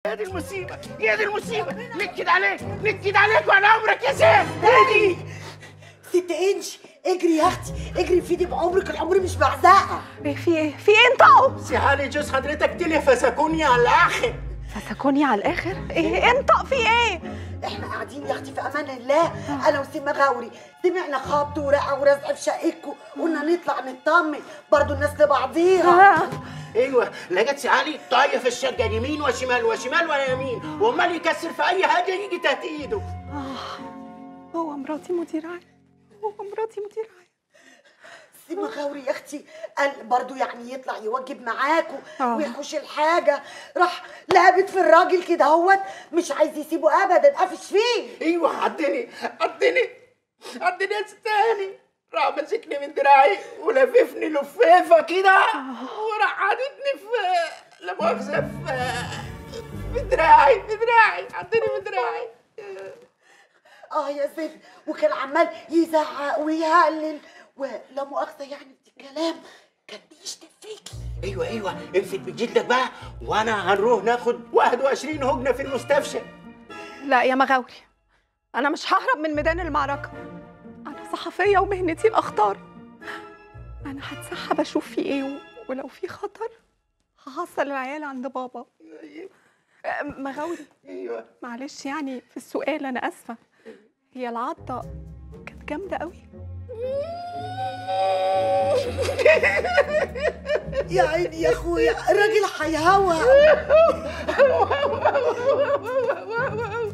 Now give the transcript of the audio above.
يا دي المصيبه يا دي المصيبه نكد عليك نكد عليك وعلى عمرك يا سيف هادي ست انش اجري يا اختي اجري في ايدي بعمرك العمر مش بعزقه ايه في ايه في ايه انطقوا سي علي جوز حضرتك تلي فسكوني على الاخر فسكوني على الاخر ايه انطق في ايه احنا قاعدين يا اختي في امان الله انا وسيما غاوري سمعنا خبط ورقه ورزع في شقتكم قلنا نطلع نطمن برضو الناس لبعضيها آه. ايوه لقيت سي علي طاية في الشقه يمين وشمال وشمال ولا يمين وامال يكسر في اي حاجه يجي تحت ايده هو مراتي مدير عام هو مراتي مدير عام سيما غاوري يا اختي قال برضو يعني يطلع يوجب معاكوا آه. ويحوش الحاجه راح لعبت في الراجل كده هوت مش عايز يسيبه ابدا قافش فيه ايوه عدني عدني عدني يا ستاني راح مسكني من دراعي ولففني لفيفه كده وراح عادتني في لا مؤاخذه في في دراعي في دراعي عدني في دراعي اه يا ست وكان عمال يزعق ويهلل ولا مؤاخذه يعني في الكلام كان بيشتم فيكي ايوه ايوه انفت بجلدك بقى وانا هنروح ناخد 21 هجنه في المستشفى لا يا مغاوري انا مش ههرب من ميدان المعركه انا صحفيه ومهنتي الاخطار انا هتسحب اشوف في ايه و- ولو في خطر هحصل العيال عند بابا أه، مغاوري ايوه معلش يعني في السؤال انا اسفه هي العضه كانت جامده قوي يا عيني يا اخويا الراجل هيهوى